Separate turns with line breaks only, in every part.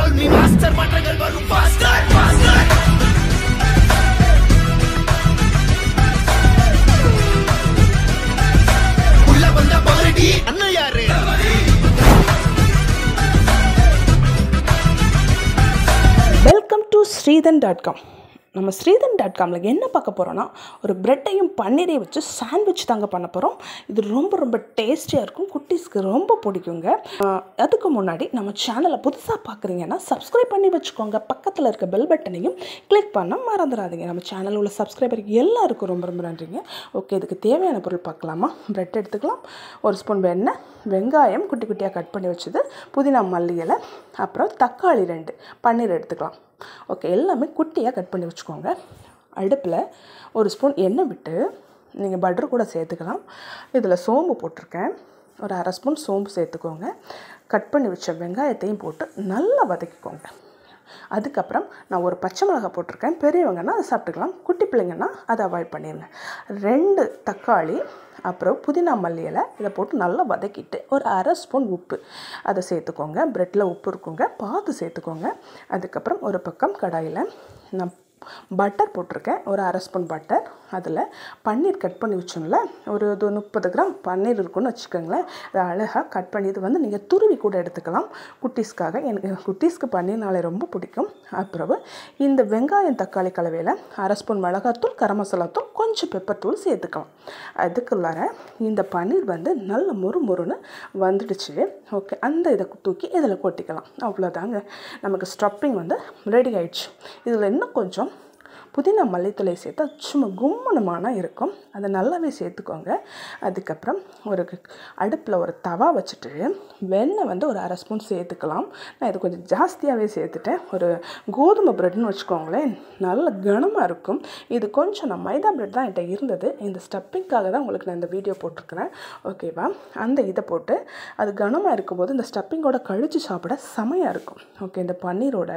follow me master மாற்றங்கள் வரும் pastor pastor உள்ள வந்த பாரடி அண்ணன் யாரு
welcome to Sridhan dot com நம்ம ஸ்ரீதன் டாட் காமில் என்ன பார்க்க போகிறோன்னா ஒரு ப்ரெட்டையும் பன்னீரையும் வச்சு சாண்ட்விச் தாங்க பண்ண போகிறோம் இது ரொம்ப ரொம்ப டேஸ்டியாக இருக்கும் குட்டீஸ்க்கு ரொம்ப பிடிக்குங்க ஆஹ் அதுக்கு முன்னாடி நம்ம சேனலை புதுசாக பார்க்குறீங்கன்னா சப்ஸ்கிரைப் பண்ணி வச்சுக்கோங்க பக்கத்தில் இருக்க பெல் பட்டனையும் கிளிக் பண்ண மறந்துடாதீங்க நம்ம சேனலில் உள்ள சப்ஸ்கிரைபர் எல்லாருக்கும் ரொம்ப ரொம்ப நன்றிங்க ஓகே இதுக்கு தேவையான பொருள் பார்க்கலாமா ப்ரெட் எடுத்துக்கலாம் ஒரு ஸ்பூன் வெண்ணெய் வெங்காயம் குட்டி குட்டியாக கட் பண்ணி வச்சது புதினா மல்லி இலை அப்புறம் தக்காளி ரெண்டு பன்னீர் எடுத்துக்கலாம் ஓகே எல்லாமே குட்டியாக கட் பண்ணி வச்சுக்கோங்க அடுப்பில் ஒரு ஸ்பூன் எண்ணெய் விட்டு நீங்கள் பட்டர் கூட சேர்த்துக்கலாம் இதில் சோம்பு போட்டிருக்கேன் ஒரு அரை ஸ்பூன் சோம்பு சேர்த்துக்கோங்க கட் பண்ணி வச்ச வெங்காயத்தையும் போட்டு நல்லா வதக்கிக்கோங்க அதுக்கப்புறம் நான் ஒரு பச்சை மிளகாய் போட்டிருக்கேன் பெரியவங்கன்னா அதை சாப்பிட்டுக்கலாம் குட்டி பிள்ளைங்கன்னா அதை அவாய்ட் பண்ணிடுங்க ரெண்டு தக்காளி அப்புறம் புதினா மல்லி இலை இதை போட்டு நல்லா வதக்கிட்டு ஒரு அரை ஸ்பூன் உப்பு அதை சேர்த்துக்கோங்க ப்ரெட்டில் உப்பு இருக்குங்க பார்த்து சேர்த்துக்கோங்க அதுக்கப்புறம் ஒரு பக்கம் கடாயில் நான் பட்டர் போட்டிருக்கேன் ஒரு அரை ஸ்பூன் பட்டர் அதில் பன்னீர் கட் பண்ணி வச்சோம்ல ஒரு இது முப்பது கிராம் பன்னீர் இருக்குன்னு வச்சுக்கோங்களேன் அதை அழகாக கட் பண்ணி இது வந்து நீங்கள் துருவி கூட எடுத்துக்கலாம் குட்டீஸ்க்காக எனக்கு குட்டீஸ்க்கு பன்னீர்னாலே ரொம்ப பிடிக்கும் அப்புறம் இந்த வெங்காயம் தக்காளி கலவையில் அரை ஸ்பூன் மிளகாத்தூள் கரம் மசாலா தூள் கொஞ்சம் பெப்பர் தூள் சேர்த்துக்கலாம் அதுக்குள்ளார இந்த பன்னீர் வந்து நல்ல முறு முறுன்னு வந்துடுச்சு ஓகே அந்த இதை தூக்கி இதில் கொட்டிக்கலாம் அவ்வளோதாங்க நமக்கு ஸ்டப்பிங் வந்து ரெடி ஆயிடுச்சு இதில் இன்னும் கொஞ்சம் புதினா மல்லித்தூளை சேர்த்தா சும்மா கும்மனமான இருக்கும் அதை நல்லாவே சேர்த்துக்கோங்க அதுக்கப்புறம் ஒரு அடுப்பில் ஒரு தவா வச்சுட்டு வெண்ணெய் வந்து ஒரு அரை ஸ்பூன் சேர்த்துக்கலாம் நான் இது கொஞ்சம் ஜாஸ்தியாகவே சேர்த்துட்டேன் ஒரு கோதுமை ப்ரெட்னு வச்சுக்கோங்களேன் நல்ல கனமாக இருக்கும் இது கொஞ்சம் நான் மைதா ப்ரெட் தான் என்கிட்ட இருந்தது இந்த ஸ்டப்பிங்காக தான் உங்களுக்கு நான் இந்த வீடியோ போட்டிருக்கிறேன் ஓகேவா அந்த இதை போட்டு அது கனமாக இருக்கும்போது இந்த ஸ்டப்பிங்கோட கழிச்சு சாப்பிட செமையாக இருக்கும் ஓகே இந்த பன்னீரோட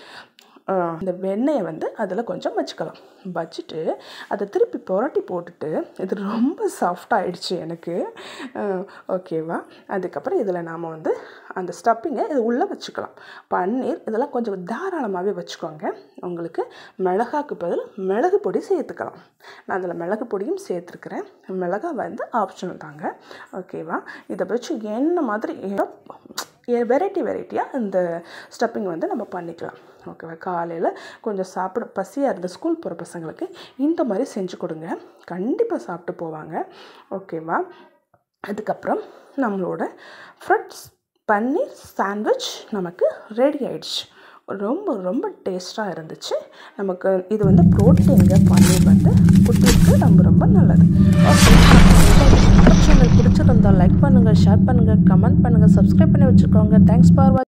ஆஹ் இந்த வெண்ணெயை வந்து அதில் கொஞ்சம் வச்சுக்கலாம் வச்சுட்டு அதை திருப்பி புரட்டி போட்டுட்டு இது ரொம்ப சாஃப்டாகிடுச்சு எனக்கு ஆஹ் ஓகேவா அதுக்கப்புறம் இதில் நாம் வந்து அந்த ஸ்டப்பிங்கை இது உள்ளே வச்சுக்கலாம் பன்னீர் இதெல்லாம் கொஞ்சம் தாராளமாகவே வச்சுக்கோங்க உங்களுக்கு மிளகாக்கு பதில் மிளகு பொடி சேர்த்துக்கலாம் நான் அதில் மிளகு பொடியும் சேர்த்துருக்குறேன் மிளகா வந்து ஆப்ஷனல் தாங்க ஓகேவா இதை வச்சு என்ன மாதிரி வெரைட்டி வெரைட்டியாக இந்த ஸ்டப்பிங் வந்து நம்ம பண்ணிக்கலாம் ஓகேவா காலையில் கொஞ்சம் சாப்பிட பசியாக இருந்த ஸ்கூல் போகிற பசங்களுக்கு இந்த மாதிரி செஞ்சு கொடுங்க கண்டிப்பாக சாப்பிட்டு போவாங்க ஓகேவா அதுக்கப்புறம் நம்மளோட ஃப்ரெட்ஸ் பன்னீர் சாண்ட்விச் நமக்கு ரெடி ஆயிடுச்சு ரொம்ப ரொம்ப டேஸ்ட்டாக இருந்துச்சு நமக்கு இது வந்து ப்ரோட்டீனுங்க பன்னீர் வந்து குட்டிக்கு ரொம்ப ரொம்ப நல்லது ஓகே சேனல் பிடிச்சிருந்தா லைக் பண்ணுங்கள் ஷேர் பண்ணுங்கள் கமெண்ட் பண்ணுங்கள் சப்ஸ்கிரைப் பண்ணி வச்சுக்கோங்க தேங்க்ஸ் ஃபார்